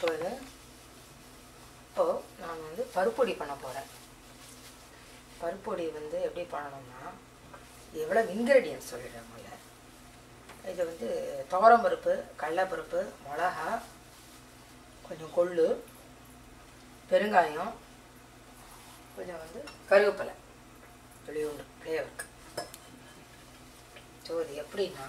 இப்போ இது இப்போ நான் வந்து பருப்பொடி பண்ண போகிறேன் பருப்பொடி வந்து எப்படி பண்ணணும்னா எவ்வளோ இன்க்ரீடியன்ட் சொல்லிடுறேன் முதல்ல இது வந்து துவரம்பருப்பு கடலைப்பருப்பு மிளகா கொஞ்சம் கொள்ளு பெருங்காயம் கொஞ்சம் வந்து கருவேப்பிலை வெளியுண்டு ஃப்ளேவருக்கு ஸோ இது எப்படின்னா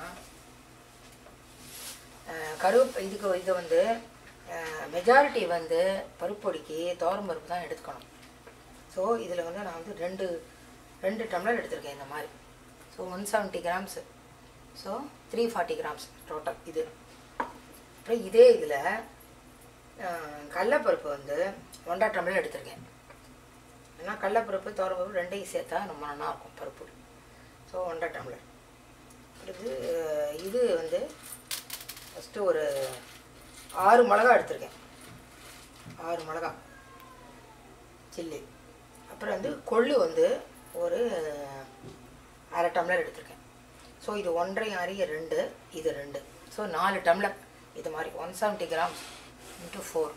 அஹ், கருவேப் இதுக்கு இது வந்து மெஜாரிட்டி வந்து பருப்பொடிக்கு துவரம் பருப்பு தான் எடுத்துக்கணும் ஸோ இதில் வந்து நான் வந்து ரெண்டு ரெண்டு டம்ளர் எடுத்திருக்கேன் இந்த மாதிரி so one seventy grams so three forty grams total இது அப்புறம் இதே இதில் கடலப்பருப்பு வந்து ஒன்றரை டம்ளர் எடுத்திருக்கேன் ஏன்னா கடலப்பருப்பு துவரப்பருப்பு ரெண்டையும் சேர்த்தா ரொம்ப நல்லா இருக்கும் பருப்பு ஸோ ஒன்றரை டம்ளர் அடுத்து அஹ், இது வந்து ஃபஸ்ட்டு ஒரு ஆறு மிளகா எடுத்திருக்கேன் ஆறு மிளகா சில்லி அப்புறம் வந்து கொள்ளு வந்து ஒரு அரை டம்ளர் எடுத்திருக்கேன் ஸோ இது ஒன்றரை அரிய ரெண்டு இது ரெண்டு ஸோ நாலு டம்ளர் இது மாதிரி one seventy grams into four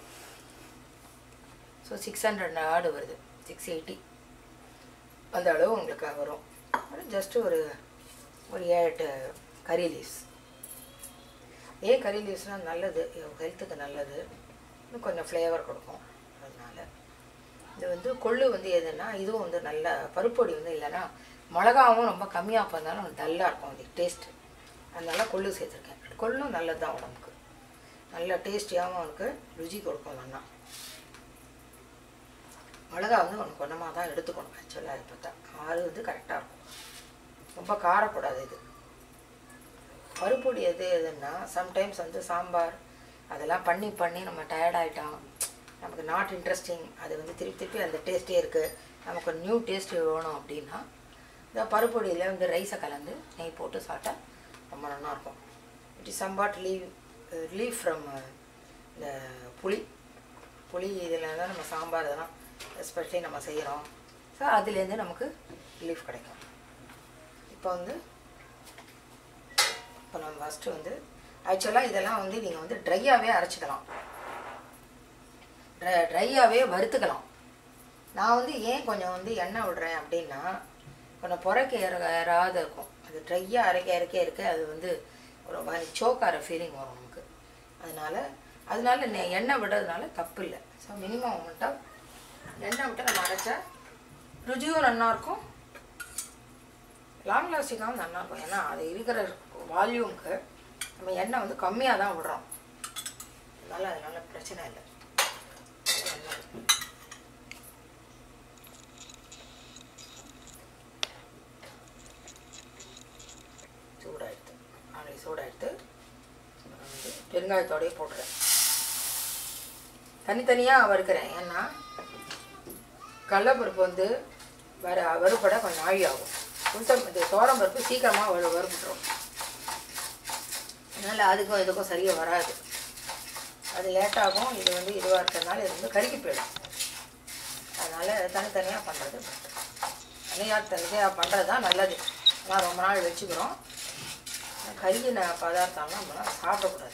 so six hundred ஆடு வருது சிக்ஸ் எயிட்டி அந்த அளவு உங்களுக்கு வரும் அப்புறம் ஜஸ்ட்டு ஒரு ஒரு ஏழு எட்டு கறி லீவ்ஸ் ஏன் கறி லீவ்ஸ்னால் நல்லது ஹெல்த்துக்கு நல்லது இன்னும் கொஞ்சம் ஃப்ளேவர் கொடுக்கும் அதனால இது வந்து கொள்ளு வந்து எதுன்னா இதுவும் வந்து நல்ல பருப்பொடி வந்து இல்லைன்னா மிளகாவும் ரொம்ப கம்மியாக பண்ணாலும் டல்லாக இருக்கும் அது டேஸ்ட்டு அதனால கொள்ளு சேர்த்துருக்கேன் கொள்ளும் நல்லது தான் உடம்புக்கு நல்ல டேஸ்டியாகவும் இருக்குது ருசி கொடுக்கும் நல்லா மிளகா வந்து ஒன்று கொஞ்சமாக தான் எடுத்துக்கணும் ஆக்சுவலாக அது பார்த்தா ஆறு வந்து கரெக்டாக இருக்கும் ரொம்ப காரக்கூடாது இது பருப்பொடி எது எதுன்னா சம்டைம்ஸ் வந்து சாம்பார் அதெல்லாம் பண்ணி பண்ணி நம்ம டயர்ட் ஆகிட்டோம் நமக்கு நாட் இன்ட்ரெஸ்டிங் அது வந்து திருப்பி திருப்பி அந்த டேஸ்ட்டே இருக்குது நமக்கு நியூ டேஸ்ட் வேணும் அப்படின்னா இந்த பருப்பொடியில் வந்து ரைஸை கலந்து நெய் போட்டு சாப்பிட்டா ரொம்ப நல்லா இருக்கும் it is somewhat leave relieve from இந்த புளி புளி இதில் தான் நம்ம சாம்பார் இதெல்லாம் எஸ்பெஷலி நம்ம செய்கிறோம் ஸோ அதுலேருந்து நமக்கு ரிலீஃப் கிடைக்கும் இப்போ வந்து இப்போ நம்ம ஃபஸ்ட்டு வந்து ஆக்சுவலாக இதெல்லாம் வந்து நீங்கள் வந்து ட்ரையாகவே அரைச்சிக்கலாம் ட்ரை ட்ரையாகவே வறுத்துக்கலாம் நான் வந்து ஏன் கொஞ்சம் வந்து எண்ணெய் விடுறேன் அப்படின்னா கொஞ்சம் புறக்க ஏற ஏறாத இருக்கும் அது ட்ரையாக அரைக்க அரைக்க இருக்க அது வந்து ஒரு மாதிரி சோக்கார ஃபீலிங் வரும் நமக்கு அதனால அதனால நெ- எண்ணெய் விடுறதுனால தப்பு இல்லை ஸோ மினிமம் மட்டும் எண்ணெய் விட்டு நம்ம அரைச்சா ருசியும் நல்லாயிருக்கும் லாங் லாஸ்டிங்காகவும் நல்லாயிருக்கும் ஏன்னா அது இருக்கிற வால்யூமுக்கு நம்ம எண்ணெய் வந்து கம்மியாக தான் விடுறோம் அதனால் அதனால பிரச்சனை இல்லை சூடாயிடுத்து நாளைக்கு சூடாயிடுத்து நான் வந்து பெருங்காயத்தோடயே போட்டுறேன் தனித்தனியாக வறுக்கிறேன் ஏன்னா கடலப்பருப்பு வந்து வர வறுபட கொஞ்சம் நாழி ஆகும் உளுத்தம் இது தோரம் பருப்பு சீக்கிரமாக வறு வறுபட்டுரும் அதனால் அதுக்கும் இதுக்கும் சரியாக வராது அது லேட்டாகும் இது வந்து இதுவாக இருக்கிறதுனால இது வந்து கருகி போயிடும் அதனால் தனித்தனியாக பண்ணுறது தனியாக தனியாக பண்ணுறது தான் நல்லது ஆனால் ரொம்ப நாள் வச்சுக்கிறோம் கருகின பதார்த்தம்லாம் நம்மளாம் சாப்பிடக்கூடாது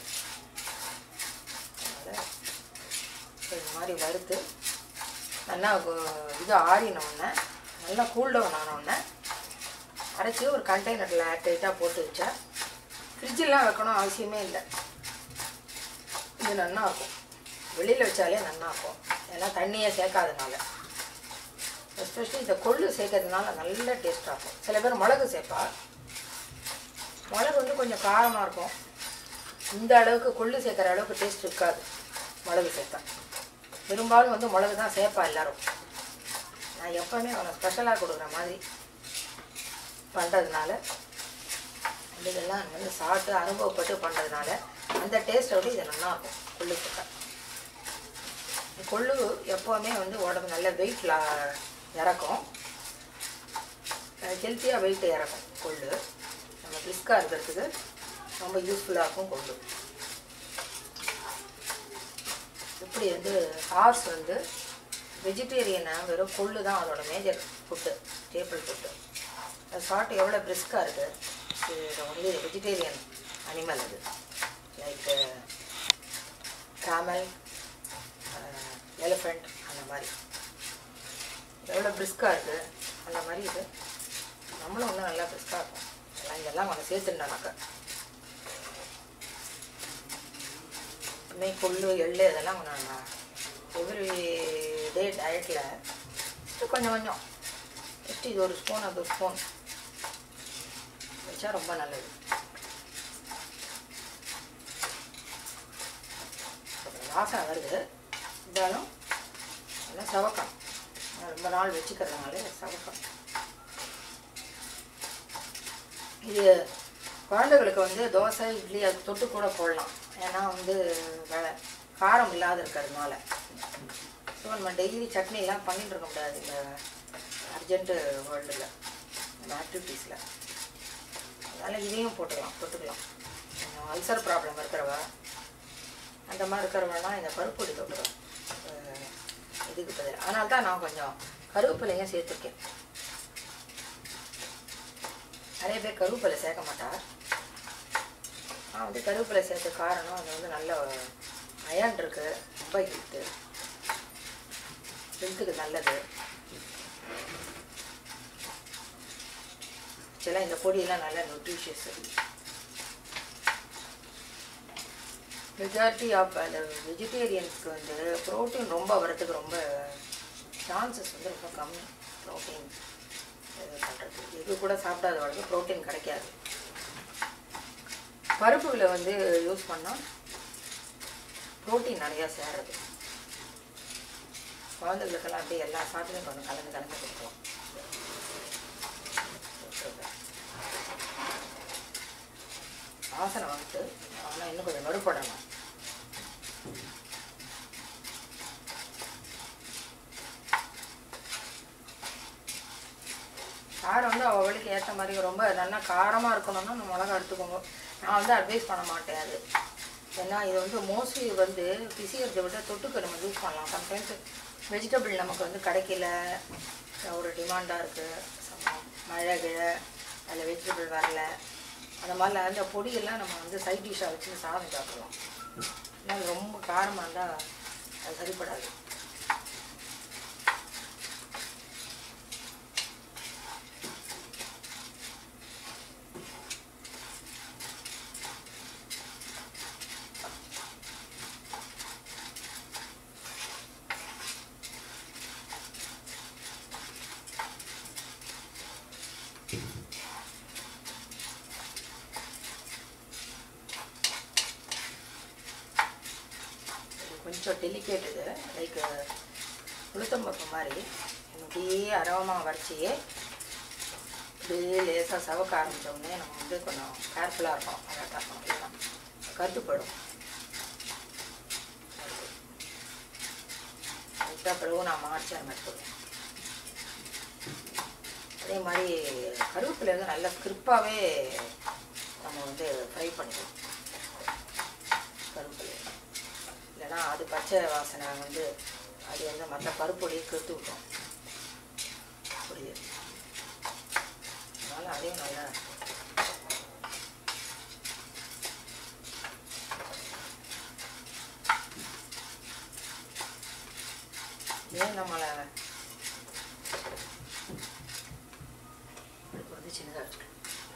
அதனால் இது மாதிரி வறுத்து நல்லா கு- இது ஆறின உடனே நல்லா கூல் டவுன் ஆன உடனே அரைச்சி ஒரு கண்டெய்னரில் டைட்டாக போட்டு வச்சா ஃப்ரிட்ஜெலாம் வைக்கணும் அவசியமே இல்லை இது நல்லா இருக்கும் வெளியில் வச்சாலே நல்லா இருக்கும் ஏன்னா தண்ணியே சேர்க்காதனால எஸ்பெஷலி இந்த கொள்ளு சேர்க்கறதுனால நல்ல டேஸ்ட்டாக இருக்கும் சில பேர் மிளகு சேர்ப்பா மிளகு வந்து கொஞ்சம் காரமாக இருக்கும் இந்த அளவுக்கு கொள்ளு சேர்க்குற அளவுக்கு டேஸ்ட் இருக்காது மிளகு சேர்த்தா பெரும்பாலும் வந்து மிளகு தான் சேர்ப்பா எல்லாரும் நான் எப்போவுமே அவனை ஸ்பெஷலாக கொடுக்குற மாதிரி பண்ணுறதுனால இதெல்லாம் வந்து சாப்பிட்டு அனுபவப்பட்டு பண்ணுறதுனால அந்த டேஸ்ட்டோட இது நல்லா இருக்கும் கொள்ளு சேர்த்தா கொள்ளு எப்போவுமே வந்து உடம்பு நல்ல வெயிட் இறக்கும் ஹெல்த்தியாக வெயிட் இறக்கும் கொள்ளு நம்ம பிரிஸ்காக இருக்கிறதுக்கு ரொம்ப யூஸ்ஃபுல்லாக இருக்கும் கொள்ளு இப்படி வந்து ஹார்ஸ் வந்து வெஜிடேரியனை வெறும் கொள்ளு தான் அதோட மேஜர் ஃபுட்டு டேபிள் ஃபுட்டு அது சாப்பிட்டு எவ்வளோ பிரிஸ்காக இருக்குது இது வந்து வெஜிடேரியன் அனிமல் அது லைக் camel எலிஃபெண்ட் அந்த மாதிரி எவ்வளோ பிரிஸ்காக இருக்குது அந்த மாதிரி இது நம்மளும் இன்னும் நல்லா பிரிஸ்காக இருக்கும் எல்லாம் இதெல்லாம் கொஞ்சம் சேர்த்துட்டோம்னாக்கா இன்னும் கொள்ளு எள்ளு இதெல்லாம் கொஞ்சம் எவ்ரி டே டயட்டில் கொஞ்சம் கொஞ்சம் ஜஸ்ட் இது ஒரு ஸ்பூன் அது ஒரு ஸ்பூன் வச்சா ரொம்ப நல்லது கொஞ்சம் வாசனை வருது இருந்தாலும் நல்லா சவக்கம் ரொம்ப நாள் வச்சுக்கிறதுனால சவக்கம் இது குழந்தைகளுக்கு வந்து தோசை இட்லி அது தொட்டு கூட போடலாம் ஏன்னா வந்து வே- காரம் இல்லாத இருக்கிறதுனால ஸோ நம்ம டெய்லி சட்னிலாம் பண்ணிட்டு இருக்க முடியாது இந்த அர்ஜென்ட்டு வேர்ல்டில் இந்த ஆக்டிவிட்டீஸில் அதனால் இதையும் போட்டுக்கலாம் தொட்டுக்கலாம் கொஞ்சம் அல்சர் ப்ராப்ளம் இருக்கிறவ அந்த மாதிரி இருக்கிறவங்கலாம் இந்த பருப்பொடி தொட்டுக்கலாம் அஹ் இதுக்கு பதில் அதனால தான் நான் கொஞ்சம் கருவேப்பிலையும் சேர்த்துருக்கேன் நிறைய பேர் கருவேப்பிலை சேர்க்க மாட்டார் நான் வந்து கருவேப்பிலை சேர்த்த காரணம் அது வந்து நல்ல அயன் இருக்கு ரொம்ப ஹெல்த்து ஹெல்த்துக்கு நல்லது சில இந்த பொடியெல்லாம் நல்ல நியூட்ரிஷியஸ் மெஜாரிட்டி ஆஃப் அந்த வெஜிடேரியன்ஸ்க்கு வந்து ப்ரோட்டீன் ரொம்ப வரதுக்கு ரொம்ப சான்சஸ் வந்து ரொம்ப கம்மி ப்ரோட்டீன் இது பண்ணுறது இது கூட சாப்பிடாதவங்களுக்கு ப்ரோட்டீன் கிடைக்காது பருப்புகளை வந்து யூஸ் பண்ணால் ப்ரோட்டீன் நிறையா சேருது குழந்தைகளுக்கெல்லாம் அப்படியே எல்லா சாப்பிட்லையும் கொஞ்சம் கலந்து கலந்து கொடுப்போம் வாசனை வந்துட்டு ஆனால் இன்னும் கொஞ்சம் வறுபடணும் காரம் வந்து அவளுக்கு ஏற்ற மாதிரி ரொம்ப நல்லா காரமாக இருக்கணும்னா நம்ம மிளகா எடுத்துக்கோங்க நான் வந்து அட்வைஸ் பண்ண மாட்டேன் அது ஏன்னா இது வந்து மோஸ்ட்லி வந்து பிசிக்கிறதை விட தொட்டுக்க நம்ம யூஸ் பண்ணலாம் சம்டைம்ஸ் வெஜிடபிள் நமக்கு வந்து கிடைக்கல ஒரு டிமாண்டாக இருக்குது மழை கிழ அதில் வெஜிடபிள் வரல அந்த மாதிரிலாம் அந்த பொடியெல்லாம் நம்ம வந்து சைட் டிஷ்ஷாக வச்சு சாதம் சாப்பிடலாம் ஏன்னா அது ரொம்ப காரமாக இருந்தால் அது சரிப்படாது இது கொஞ்சம் டெலிகேட் இது லைக் உளுத்தம்பருப்பு மாதிரி அப்படியே அரவமாக வரைச்சியே அப்படியே லேசாக சவக்க ஆரம்பிச்ச உடனே நம்ம வந்து கொஞ்சம் கேர்ஃபுல்லாக இருக்கும் அலர்ட்டாக இருக்கும் இல்லைன்னா கருத்துப்படும் லைட்டாக பிறகு நான் மார்ச்சி அந்த மாதிரி போடுவேன் அதே மாதிரி கருவேப்பிலை வந்து நல்லா கிரிப்பாகவே நம்ம வந்து ஃப்ரை பண்ணிக்கலாம் கருவேப்பிலை இல்லைன்னா அது பச்சை வாசனை வந்து அது வந்து மற்ற பருப்பொடியை கெடுத்து விட்டோம் புரியுது அதனால் அதையும் நல்லா ஏன் நம்மளை அடுப்பு வந்து சின்னதாக வச்சுக்கலாம்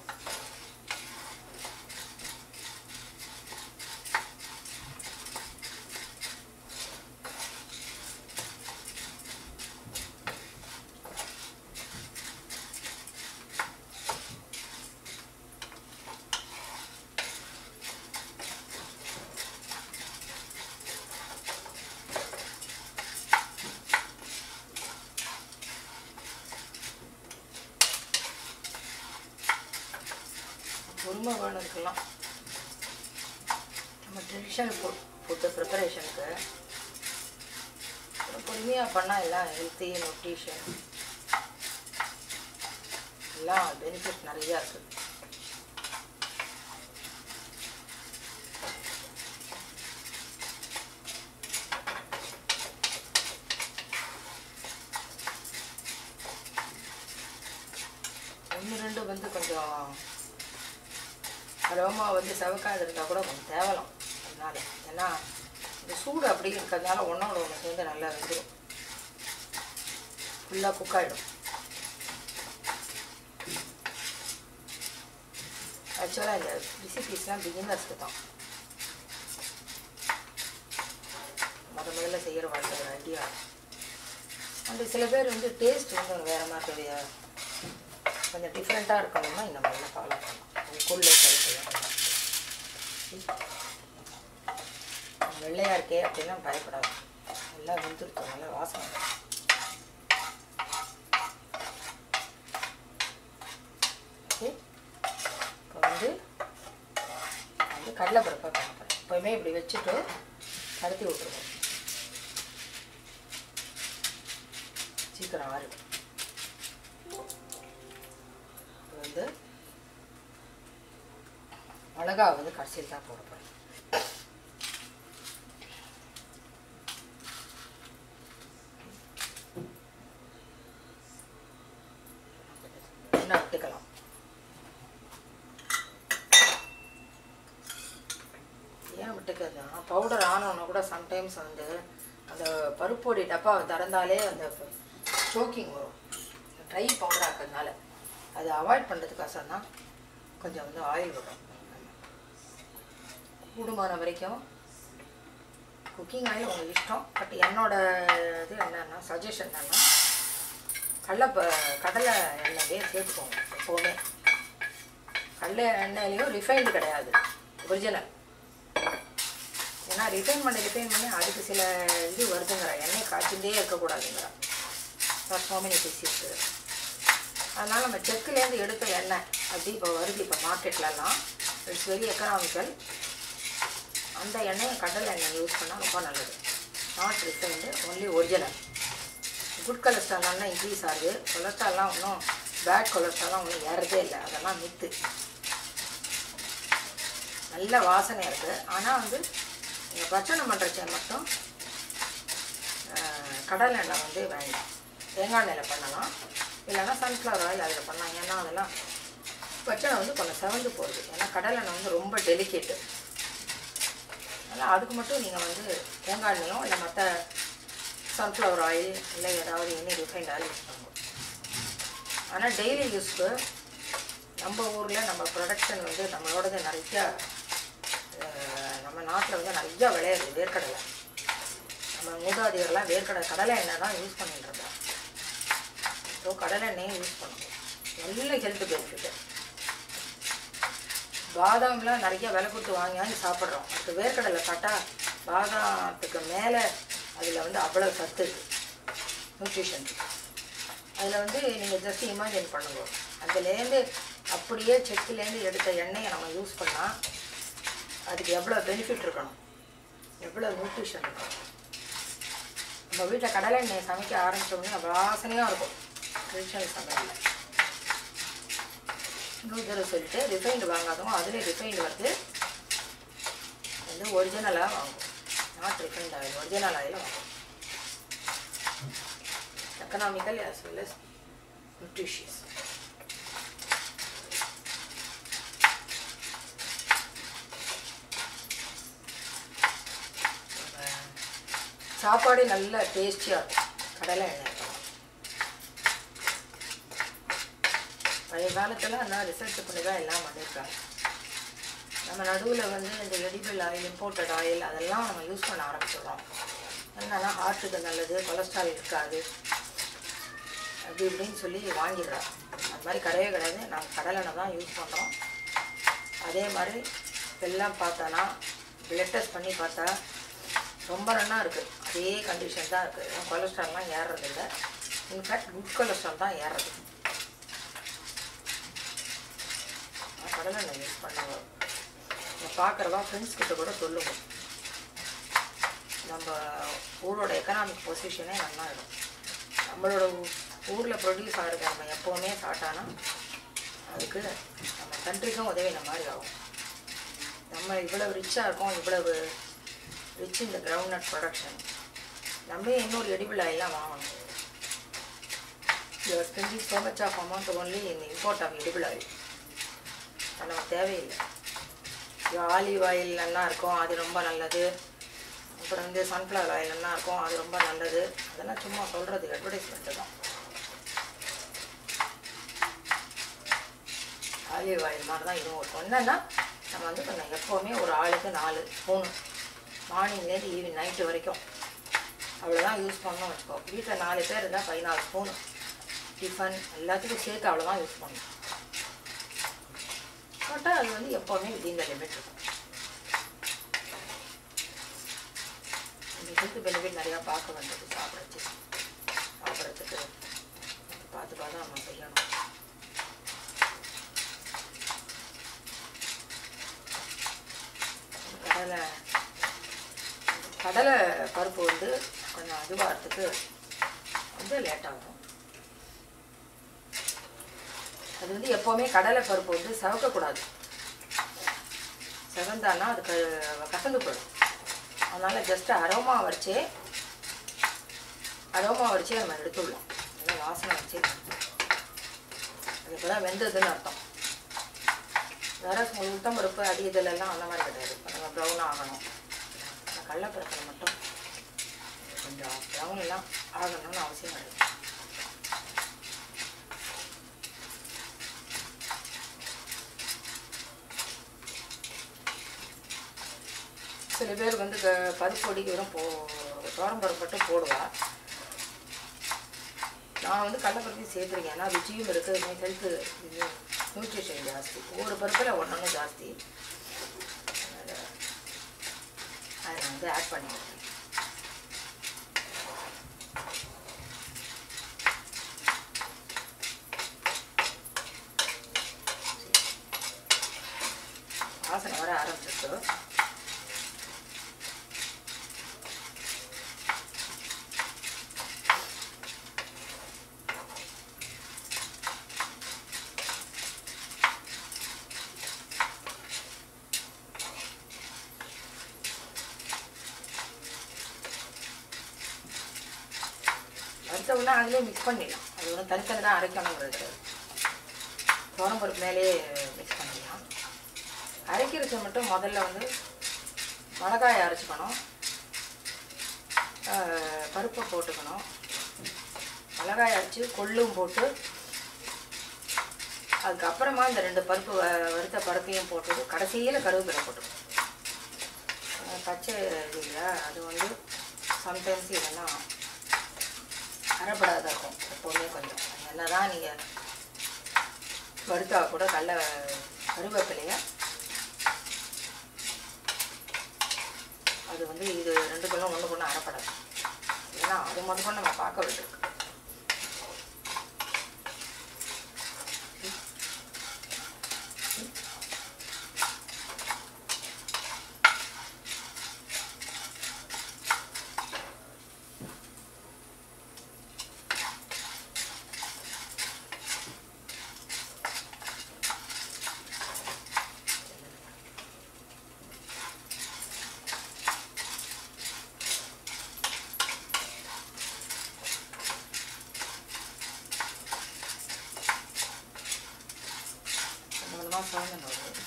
பொறுமை வேணும் இதுக்கெல்லாம் நம்ம ட்ரெடிஷ்னல் ஃபுட் ஃபுட்டு ப்ரிப்பரேஷனுக்கு பொறுமையாக பண்ணால் எல்லாம் ஹெல்த்தி நியூட்ரிஷன் எல்லாம் பெனிஃபிட் நிறையா இருக்குது ஒன்று ரெண்டு வந்து கொஞ்சம் அரோமா வந்து செவக்காது இருந்தால் கூட கொஞ்சம் தேவலாம் அதனால ஏன்னா இந்த சூடு அப்படி இருக்கிறதுனால ஒன்றோட ஒன்று சேர்ந்து நல்லா வெந்துடும் ஃபுல்லாக குக் ஆகிடும் ஆக்சுவலாக இந்த ரெசிபீஸ்லாம் பிகினர்ஸ்க்கு தான் முத முதல்ல செய்கிற வாழ்க்கை ஒரு ஐடியா அந்த சில பேர் வந்து டேஸ்ட் வந்து வேறு மாதிரி கொஞ்சம் டிஃப்ரெண்ட்டாக இருக்கணும்னா இந்த மாதிரிலாம் ஃபாலோ பண்ணலாம் உங்களுக்குள்ளே சரி செய்யணும் வெள்ளையாக இருக்கே அப்படின்னா பயப்படாது எல்லாம் வெந்துருத்தோம் நல்லா வாசனை ஓகே இப்போ வந்து வந்து கடலைப்பருப்பாக பண்ண போகிறேன் எப்போயுமே இப்படி வச்சுட்டு கடத்தி விட்ருவோம் சீக்கிரம் ஆறு வந்து மிளகா வந்து கடைசியில் தான் போட போகிறேன் இன்னும் விட்டுக்கலாம் ஏன் விட்டுக்கிறதுனா பவுடர் ஆனோன்னா கூட சம்டைம்ஸ் வந்து அந்த பருப்பொடி டப்பாவை திறந்தாலே அந்த ஸ்டோக்கிங் வரும் ட்ரை பவுடர் ஆக்கிறதுனால அதை அவாய்ட் பண்ணுறதுக்காக தான் கொஞ்சம் வந்து ஆயில் விடும் கூடுமான வரைக்கும் குக்கிங் ஆயில் உங்களுக்கு இஷ்டம் பட் என்னோட இது என்னன்னா சஜஷன் என்னன்னா கடலை ப- கடலை எண்ணெயே சேர்த்துக்கோங்க எப்போவுமே கடலை எண்ணெயிலையும் ரிஃபைன்டு கிடையாது ஒரிஜினல் ஏன்னா ரிஃபைன் பண்ணி ரிஃபைன் பண்ணி அதுக்கு சில இது வருதுங்கிற எண்ணெய் காய்ச்சிட்டே இருக்கக்கூடாதுங்கிற சோமனி டிசீஸ் அதனால் நம்ம செக்குலேருந்து எடுத்த எண்ணெய் அப்படி இப்போ வருது இப்போ மார்க்கெட்லலாம் இட்ஸ் வெரி எக்கனாமிக்கல் அந்த எண்ணெயை கடலை எண்ணெய் யூஸ் பண்ணால் ரொம்ப நல்லது not refined only original good கொலஸ்ட்ரால்லாம் இன்க்ரீஸ் ஆகுது கொலஸ்ட்ரால்லாம் ஒன்றும் பேட் கொலஸ்ட்ரால்லாம் ஒன்றும் ஏறதே இல்லை அதெல்லாம் மித்து நல்ல வாசனையாக இருக்குது ஆனால் வந்து நீங்கள் பச்சனை பண்ணுறச்ச மட்டும் ஆஹ், கடலை எண்ணெய் வந்து வேண்டாம் தேங்காய் எண்ணெயில் பண்ணலாம் இல்லைன்னா சன்ஃப்ளவர் ஆயில் அதில் பண்ணலாம் ஏன்னா அதெல்லாம் பச்சனை வந்து கொஞ்சம் செவந்து போகுது ஏன்னா கடலை எண்ணெய் வந்து ரொம்ப டெலிகேட்டு அதனால் அதுக்கு மட்டும் நீங்கள் வந்து தேங்காய் எண்ணெயும் இல்லை மற்ற சன்ஃப்ளவர் ஆயில் இல்லை ஏதாவது எனி ரிஃபைண்ட் ஆயில் யூஸ் பண்ணுவோம் ஆனால் டெய்லி யூஸ்க்கு நம்ம ஊரில் நம்ம ப்ரொடக்ஷன் வந்து நம்மளோடது நிறையா அஹ், நம்ம நாட்டில் வந்து நிறையா விளையாது வேர்க்கடலை நம்ம மூதாதையர்லாம் வேர்க்கடலை கடலை எண்ணெய் தான் யூஸ் பண்ணிட்டு இருக்கோம் ஸோ கடலை எண்ணெயும் யூஸ் பண்ணணும் நல்ல ஹெல்த் பெனிஃபிட்டு பாதாம்லாம் நிறைய விலை கொடுத்து வாங்கி வாங்கி சாப்பிட்றோம் அதுக்கு வேர்க்கடலை சாப்பிட்டா பாதாத்துக்கு மேலே அதில் வந்து அவ்வளோ சத்து இருக்குது நியூட்ரிஷன் அதில் வந்து நீங்கள் ஜஸ்ட் இமேஜின் பண்ணுங்க அதுலேருந்து அப்படியே செக்குலேருந்து எடுத்த எண்ணெயை நம்ம யூஸ் பண்ணால் அதுக்கு எவ்வளோ பெனிஃபிட் இருக்கணும் எவ்வளோ நியூட்ரிஷன் இருக்கணும் நம்ம வீட்டில் கடலை எண்ணெயை சமைக்க ஆரம்பித்தோடனே வாசனையாக இருக்கும் ட்ரெடிஷ்னல் சமையலில் இன்னொரு தடவை சொல்லிட்டு ரிஃபைண்டு வாங்காதவங்க அதுலேயும் ரிஃபைண்டு வந்து வந்து ஒரிஜினலாக வாங்கும் not refined oil original oil வாங்கும் economical as well as nutritious சாப்பாடு நல்ல டேஸ்டியாக இருக்கும் கடலை எண்ணெய் பழைய காலத்தில் நான் ரிசர்ச் பண்ணி தான் எல்லாம் பண்ணியிருக்காங்க நம்ம நடுவில் வந்து இந்த எடிபிள் ஆயில் இம்போர்ட்டட் ஆயில் அதெல்லாம் நம்ம யூஸ் பண்ண ஆரம்பிச்சிடுறோம் என்னன்னா ஹார்ட்டுக்கு நல்லது கொலஸ்ட்ரால் இருக்காது அப்படி இப்படின்னு சொல்லி வாங்கிடுறோம் அது மாதிரி கிடையவே கிடையாது நாங்கள் கடலெண்ணெய் தான் யூஸ் பண்ணுறோம் அதே மாதிரி எல்லாம் பார்த்தோன்னா பிளட் டெஸ்ட் பண்ணி பார்த்தா ரொம்ப நல்லா இருக்குது அதே கண்டிஷன் தான் இருக்குது கொலஸ்ட்ரால்லாம் ஏறுறதில்ல இன்ஃபேக்ட் குட் கொலஸ்ட்ரால் தான் ஏறுறது நான் கடலெண்ணெய் யூஸ் பண்ணுங்க இதை பார்க்குறவா ஃப்ரெண்ட்ஸ் கிட்ட கூட சொல்லுவோம் நம்ம ஊரோட எக்கனாமிக் பொசிஷனே நல்லா இருக்கும் நம்மளோட ஊரில் ப்ரொடியூஸ் ஆகிறது நம்ம எப்போவுமே சாப்பிட்டானா அதுக்கு நம்ம கண்ட்ரிக்கும் உதவின மாதிரி ஆகும் நம்ம இவ்வளவு ரிச்சாக இருக்கோம் இவ்வளவு ரிச் இந்த கிரவுண்ட் நட் ப்ரொடக்ஷன் நம்ம இன்னொரு எடிபிள் ஆயிலாம் வாங்கணும் you're spending so much of amount only in import of edible oil அது நமக்கு தேவையில்லை ஆலிவ் ஆயில் நல்லா இருக்கும் அது ரொம்ப நல்லது அப்புறம் வந்து சன்ஃப்ளவர் ஆயில் என்ன இருக்கும் அது ரொம்ப நல்லது அதெல்லாம் சும்மா சொல்கிறது அட்வர்டைஸ்மெண்ட்டு தான் ஆலிவ் ஆயில் மாதிரி தான் இதுவும் இருக்கும் என்னென்னா நம்ம வந்து கொஞ்சம் எப்போவுமே ஒரு ஆளுக்கு நாலு ஸ்பூன் மார்னிங்லேருந்து ஈவினிங் நைட்டு வரைக்கும் அவ்வளோதான் யூஸ் பண்ணணும் வச்சுக்கோ வீட்டில் நாலு பேர் இருந்தால் பதினாலு ஸ்பூன் டிஃபன் எல்லாத்துக்கும் சேர்த்து அவ்வளோதான் யூஸ் பண்ணணும் போட்டால் அது வந்து எப்போவுமே விதிந்த லிமிட் இருக்கும் இந்த ஹெல்த் பெனிஃபிட் நிறையா பார்க்க வேண்டியது சாப்பிட்றதுக்கு சாப்பிட்றதுக்கு பார்த்து பார்த்து நம்ம செய்யணும் கடலை கடலை பருப்பு வந்து கொஞ்சம் இதுவாகிறதுக்கு வந்து லேட் ஆகும் அது வந்து எப்போவுமே கடலை பருப்பு வந்து சவக்கக்கூடாது செவந்தானா அது க கசந்து போயிடும் அதனால் ஜஸ்ட் அரோமா வச்சே அரோமா வச்சே நம்ம எடுத்துடலாம் நல்லா வாசனை வச்சு அது இப்போ தான் வெந்ததுன்னு அர்த்தம் வேற உளுத்தம் பருப்பு அடி இதிலெல்லாம் அந்த மாதிரி கிடையாது இப்போ நம்ம ப்ரௌன் ஆகணும் அந்த கடலைப்பருப்பில் மட்டும் கொஞ்சம் ப்ரௌன் எல்லாம் ஆகணும்னு அவசியம் கிடையாது சில பேர் வந்து க- பருப்பு பொடிக்கு வெறும் போ தோரம் பருப்பு மட்டும் போடுவா நான் வந்து கடலைப்பருப்பையும் சேர்த்துருக்கேன் ஏன்னா ருச்சியும் இருக்குது ஹெல்த்து இது நியூட்ரிஷன் ஜாஸ்தி ஒவ்வொரு பருப்பில் ஒன்று ஒன்று ஜாஸ்தி அதனால அதை நான் வந்து ஆட் பண்ணிக்கிறேன் வாசனை வர ஆரம்பிச்சிருக்கு வறுத்த உடனே அதிலே மிக்ஸ் பண்ணிடலாம் அது ஒன்றும் தனித்தனி தான் அரைக்கணுங்கிறது பருப்பு மேலேயே மிக்ஸ் பண்ணிடலாம் அரைக்கிறது மட்டும் முதல்ல வந்து மிளகாயை அரைச்சிக்கணும் ஆஹ் பருப்பை போட்டுக்கணும் மிளகாய் அரைச்சி கொள்ளும் போட்டு அதுக்கப்புறமா இந்த ரெண்டு பருப்பு வ- வறுத்த பருப்பையும் போட்டுட்டு கடைசியில் கருவேப்பிலை போட்டுக்கணும் ஆஹ் பச்சை இது இல்லையா அது வந்து சம்டைம்ஸ் இதெல்லாம் அரைப்படாத இருக்கும் எப்போவுமே கொஞ்சம் என்னதான் நீங்கள் வறுத்தா கூட கடல கருவேப்பிலைய அது வந்து இது ரெண்டு பேரும் ஒன்று ஒன்று அரைப்படாது ஏன்னா அது மட்டும் நம்ம பார்க்க வேண்டியிருக்கு கொஞ்சம் கொஞ்சமாக சுழங்கணும் அது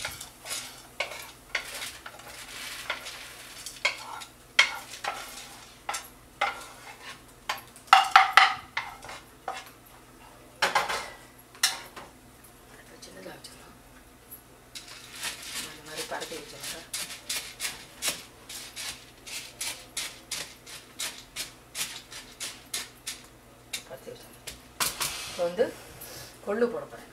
அடுப்பு சின்னதாக வச்சுக்கலாம் இந்த மாதிரி பரப்பி வச்சுருங்க பரப்பி வச்சுருங்க இப்போ வந்து கொள்ளு போட போகிறேன்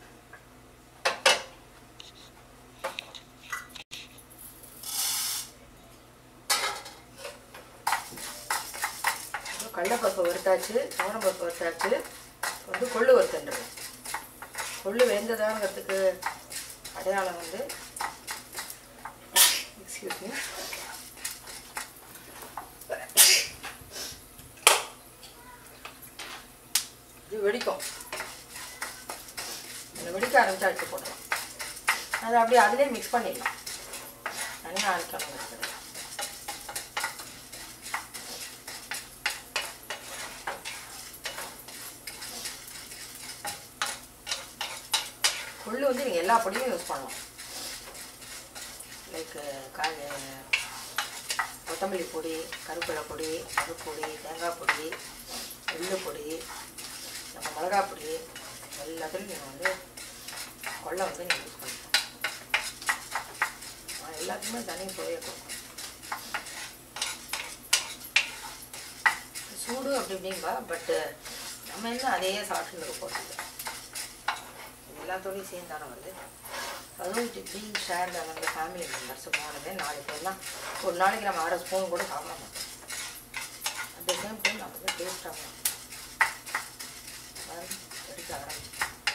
கடலைப்பருப்பு வறுத்தாச்சு பருப்பு வறுத்தாச்சு இப்போ வந்து கொள்ளு வறுத்துன்றது கொள்ளு வெந்ததாங்கிறதுக்கு அடையாளம் வந்து எக்ஸ்கியூஸ் மீ இது வெடிக்கும் இந்த வெடிக்க ஆரம்பிச்சா எடுத்து போட்டுரும் அதை அப்படியே அதிலே மிக்ஸ் பண்ணிடலாம் தனியாக அரைக்கணும் இருக்குது கொள்ளு வந்து நீங்கள் எல்லா பொடியும் யூஸ் பண்ணலாம் லைக் காய் கொத்தமல்லி பொடி கருவேப்பிலை பொடி பொடி தேங்காய் பொடி எள்ளு பொடி நம்ம மிளகாய் பொடி எல்லாத்துலையும் நீங்கள் வந்து கொள்ளை வந்து நீங்கள் யூஸ் பண்ணிக்கலாம் ஆ, எல்லாத்துக்குமே தனி சுவையை கொடுக்கும் சூடு அப்படி இப்படிம்பா பட்டு நம்ம என்ன அதையே சாப்பிட்டு இருக்க போகிறது எல்லாத்தோடையும் சேர்ந்து தானே வருது அதுவும் இது பீங் ஷேர் நம்ம ஃபேமிலி மெம்பர்ஸ் போனதே நாலு பேர்லாம் ஒரு நாளைக்கு நம்ம அரை ஸ்பூன் கூட சாப்பிட மாட்டோம் அட் த சேம் டைம் நமக்கு டேஸ்ட் ஆகும் எடுக்க ஆரம்பிச்சு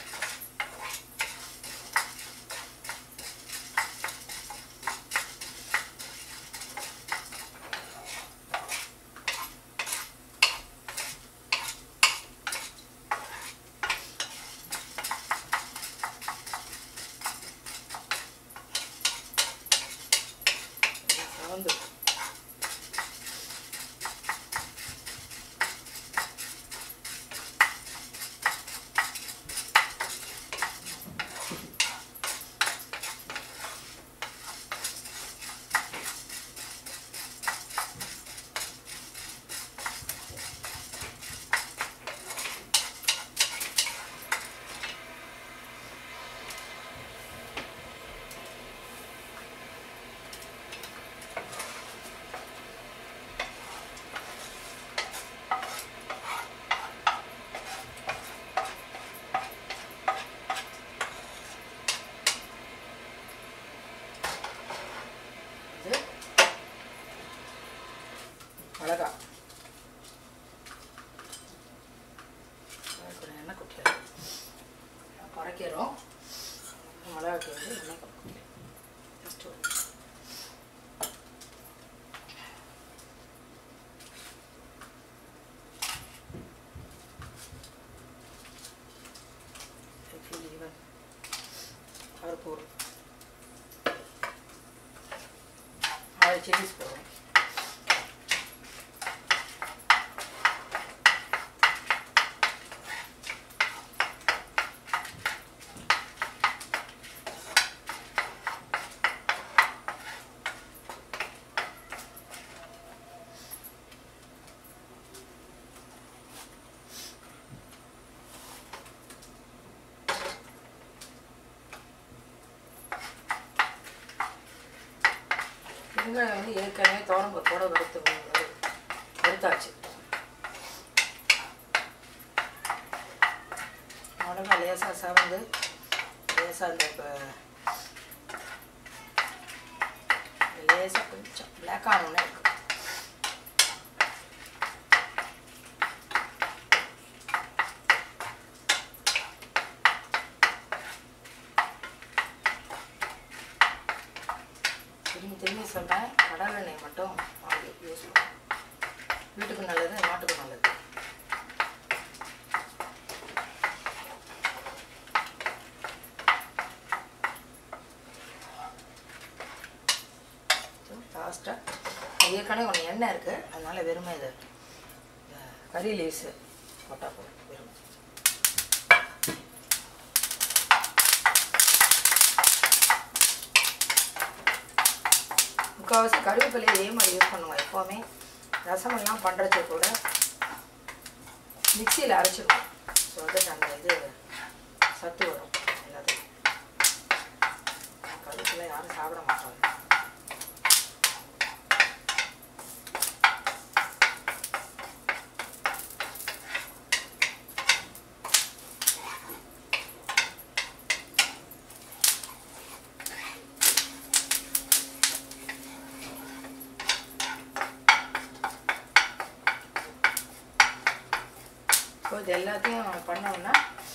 வந்து இது மிளகா கொஞ்சம் எண்ணெய் குட்டிடும் குறைக்கிறோம் மிளகாக்கு வந்து எண்ணெய் குட்டிடும் ஃபஸ்ட்டு கருப்பூர் ஆறு சில்லிஸ் போடுவோம் வெங்காயம் வந்து ஏற்கனவே தோரம்பருப்போட வறுத்து வறு- வறுத்தாச்சு மிளகா லேசாக சவந்து லேசாக இந்த இப்போ லேசாக கொஞ்சம் பிளாக் ஆனோன்னே இருக்கு திரும்பி திரும்பி சொல்கிறேன் கடல் எண்ணெய் மட்டும் வாங்கி யூஸ் பண்ணும் வீட்டுக்கு நல்லது நாட்டுக்கு நல்லது லாஸ்ட்டாக ஏற்கனவே ஒன்று எண்ணெய் இருக்குது அதனால் வெறுமை இது இந்த கறி லீவ்ஸு போட்டால் போதும் வெறுமை முக்கால்வாசி கருவேப்பிலையை இதே மாதிரி யூஸ் பண்ணுவோம் எப்போவுமே ரசமெல்லாம் பண்ணுறச்சு கூட மிக்சியில் அரைச்சிடுவோம் ஸோ வந்து அந்த இது சத்து வரும் எல்லாத்துக்கும் கருவேப்பிலை யாரும் சாப்பிட மாட்டாங்க ஸோ இது எல்லாத்தையும் பண்ணோம்னா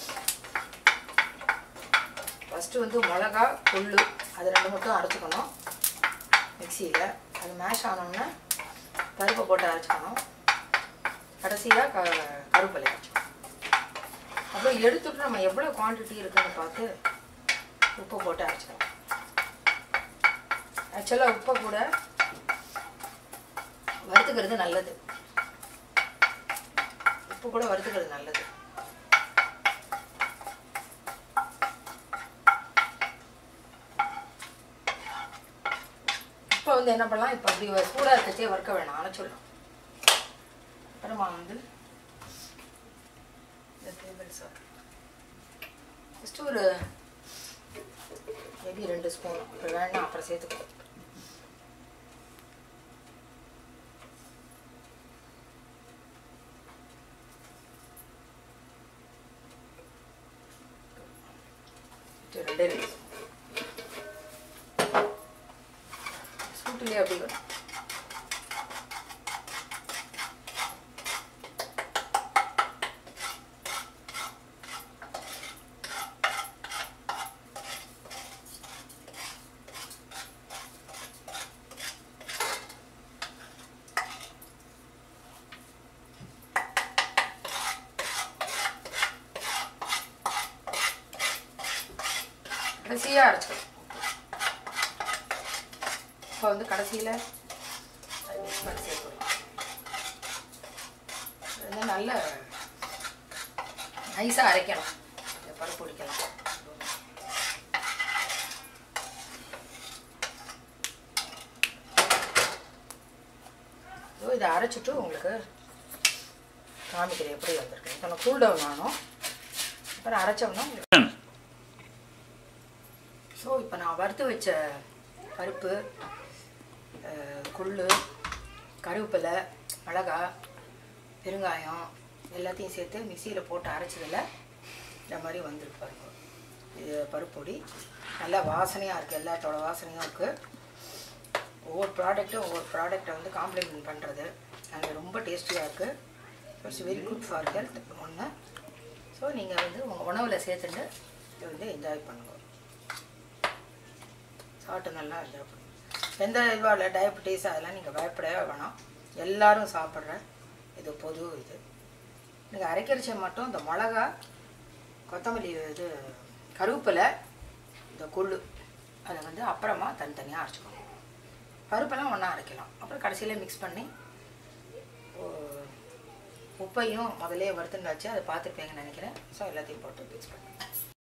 ஃபஸ்ட்டு வந்து மிளகா கொள்ளு அது ரெண்டு மட்டும் அரைச்சிக்கணும் மிக்சியில் அது மேஷ் ஆனோம்னா பருப்பை போட்டு அரைச்சிக்கணும் கடைசியாக க கருவேப்பிலை அரைச்சிக்கணும் அப்புறம் எடுத்துட்டு நம்ம எவ்வளோ குவான்டிட்டி இருக்குன்னு பார்த்து உப்பு போட்டு அரைச்சிக்கலாம் ஆக்சுவலாக உப்பை கூட வறுத்துக்கிறது நல்லது உப்பு கூட வறுத்துக்கிறது நல்லது இப்போ வந்து என்ன பண்ணலாம் இப்போ அப்படி சூடாக இருக்கச்சே வறுக்க வேணாம் அணைச்சிடலாம் அப்புறமா வந்து இந்த டேபிள் சார் ஃபஸ்ட்டு ஒரு மேபி ரெண்டு ஸ்பூன் இப்போ வேணாம் அப்புறம் சேர்த்துக்கோ சரி, ரெண்டே ரெண்டு ஸ்கூட்டிலே அப்படி வரும் கடைசியாக அரைச்சிக்கணும் இப்போ வந்து கடைசியில் மிக்ஸ் பண்ணி சேர்க்கணும் இது வந்து நல்ல நைஸாக அரைக்கணும் இந்த பருப்பு பிடிக்கலாம் ஸோ இதை அரைச்சிட்டு உங்களுக்கு காமிக்கிறேன் எப்படி வந்திருக்கு இப்போ நான் கூல் டவுன் ஆகணும் அப்புறம் அரைச்சோம்னா உங்களுக்கு ஸோ இப்போ நான் வறுத்து வச்ச பருப்பு அஹ், கொள்ளு கருவேப்பிலை மிளகா பெருங்காயம் எல்லாத்தையும் சேர்த்து மிக்சியில் போட்டு அரைச்சதில் இந்த மாதிரி வந்துருக்கு பாருங்க இது பருப்பொடி நல்லா வாசனையாக இருக்குது எல்லாத்தோட வாசனையும் இருக்குது ஒவ்வொரு ப்ராடக்ட்டும் ஒவ்வொரு ப்ராடக்டை வந்து காம்ப்ளிமெண்ட் பண்ணுறது அது ரொம்ப டேஸ்டியாக இருக்குது it's very good for health ஒன்று ஸோ நீங்கள் வந்து உங்கள் உணவில் சேர்த்துட்டு இதை வந்து என்ஜாய் பண்ணுங்க சாப்பிட்டு நல்லா என்ஜாய் பண்ணுங்க எந்த இதுவாக இல்லை டயபிட்டிஸ் அதெல்லாம் நீங்கள் பயப்படவே வேணாம் எல்லாரும் சாப்பிட்ற இது பொது இது நீங்கள் அரைக்கரிச்ச மட்டும் இந்த மிளகா கொத்தமல்லி இது கருவேப்பிலை இந்த கொள்ளு அதை வந்து அப்புறமா தனித்தனியாக அரைச்சிக்கணும் பருப்பெல்லாம் ஒன்றா அரைக்கலாம் அப்புறம் கடைசியில் மிக்ஸ் பண்ணி ஓ- உப்பையும் முதலே வறுத்துண்டாச்சு அதை பார்த்துருப்பீங்கன்னு நினைக்கிறேன் ஸோ எல்லாத்தையும் போட்டு மிக்ஸ் பண்ணி